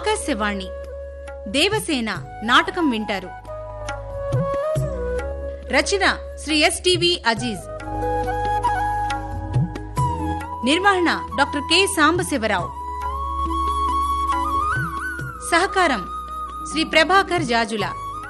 ఆకాశవాణి దేవసేన నాటకం వింటారు రచన శ్రీ ఎస్టివి అజీజ్ నిర్వహణ డాక్టర్ కె సాంబశివరావు సహకారం శ్రీ ప్రభాకర్ జాజుల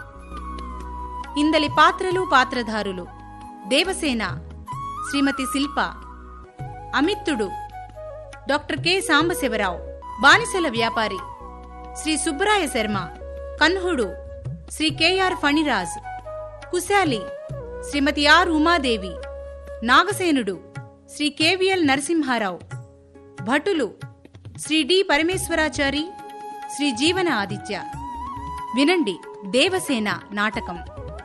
ఇందలి పాత్రలు పాత్రధారులు దేవసేన శ్రీమతి శిల్ప అమిత్తుడు డాక్టర్ కె సాంబశివరావు బానిసల వ్యాపారి శ్రీ సుబ్బరాయ శర్మ కన్హుడు శ్రీ కెఆర్ ఫణిరాజ్ కుశాలి శ్రీమతి ఆర్ ఉమాదేవి నాగసేనుడు శ్రీ కెవిఎల్ నరసింహారావు భటులు శ్రీ డి పరమేశ్వరాచారి శ్రీ జీవన ఆదిత్య వినండి దేవసేన నాటకం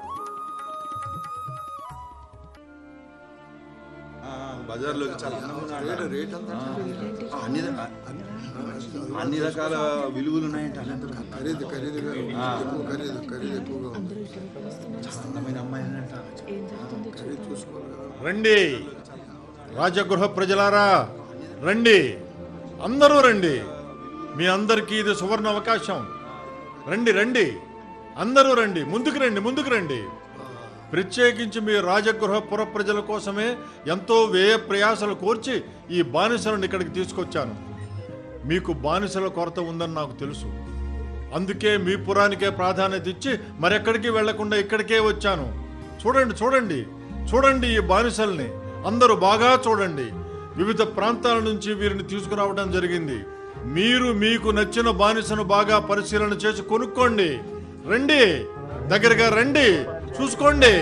బజార్లోకి చాలా అందంగా ఉన్నాడు. ఆ, అన్ని ర- అన్ని రకాల విలువలు ఉన్నాయంట ఖరీదు ఖరీదుగా ఎక్కువ ఖరీదు ఖరీదు ఎక్కువగా ఉంది అందమైన అమ్మాయి అంట ఖరీదు చూసుకోవాలి కదా రండి రాజగృహ ప్రజలారా రండి అందరూ రండి మీ అందరికీ ఇది సువర్ణ అవకాశం రండి రండి అందరూ రండి ముందుకు రండి ముందుకు రండి ప్రత్యేకించి మీ రాజగృహ పుర ప్రజల కోసమే ఎంతో వ్యయ ప్రయాసలు కోర్చి ఈ బానిసలను ఇక్కడికి తీసుకొచ్చాను మీకు బానిసల కొరత ఉందని నాకు తెలుసు అందుకే మీ పురానికే ప్రాధాన్యత ఇచ్చి మరెక్కడికి వెళ్లకుండా ఇక్కడికే వచ్చాను చూడండి చూడండి చూడండి ఈ బానిసల్ని అందరూ బాగా చూడండి వివిధ ప్రాంతాల నుంచి వీరిని తీసుకురావడం జరిగింది మీరు మీకు నచ్చిన బానిసను బాగా పరిశీలన చేసి కొనుక్కోండి రండి దగ్గరగా రండి చూసుకోండి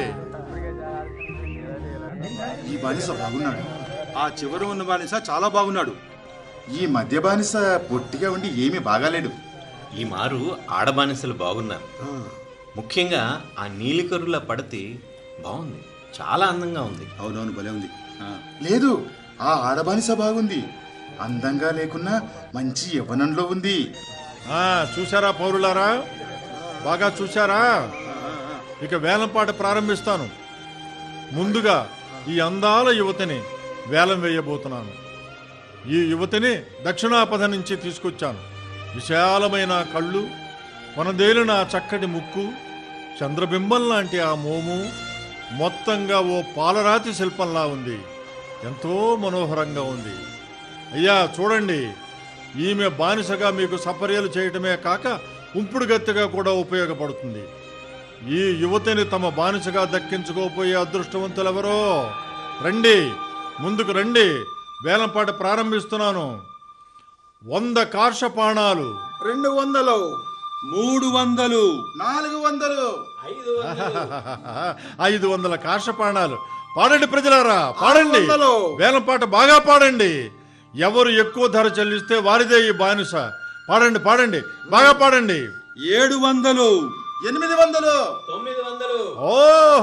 ఈ బానిస బాగున్నాడు ఆ చివర ఉన్న బానిస చాలా బాగున్నాడు ఈ మధ్య బానిస పొట్టిగా ఉండి ఏమీ బాగాలేడు ఈ మారు ఆడబానిసలు బాగున్నారు ముఖ్యంగా ఆ నీలికరుల పడతి బాగుంది చాలా అందంగా ఉంది అవునవును భలే ఉంది ఆ, లేదు ఆ ఆడబానిస బాగుంది అందంగా లేకున్నా మంచి యవ్వనంలో ఉంది ఆ చూసారా పౌరులారా బాగా చూసారా ఇక వేలంపాట ప్రారంభిస్తాను ముందుగా ఈ అందాల యువతిని వేలం వేయబోతున్నాను ఈ యువతిని దక్షిణాపథ నుంచి తీసుకొచ్చాను విశాలమైన కళ్ళు కొనదేలిన ఆ చక్కటి ముక్కు చంద్రబింబం లాంటి ఆ మోము మొత్తంగా ఓ పాలరాతి శిల్పంలా ఉంది ఎంతో మనోహరంగా ఉంది అయ్యా చూడండి ఈమె బానిసగా మీకు సపర్యలు చేయటమే కాక ఉంపుడు గత్తెగా కూడా ఉపయోగపడుతుంది ఈ యువతిని తమ బానిసగా దక్కించుకోపోయే అదృష్టవంతులెవరో రండి ముందుకు రండి వేలంపాట ప్రారంభిస్తున్నాను వంద కార్షపాణాలు రెండు వందలు మూడు వందలు నాలుగు వందలు ఐదు వందల కార్షపాణాలు పాడండి ప్రజలారా పాడండి వందలు. వేలంపాట బాగా పాడండి ఎవరు ఎక్కువ ధర చెల్లిస్తే వారిదే ఈ బానిస పాడండి పాడండి బాగా పాడండి ఏడు వందలు ఎనిమిది వందలు తొమ్మిది వందలు ఓ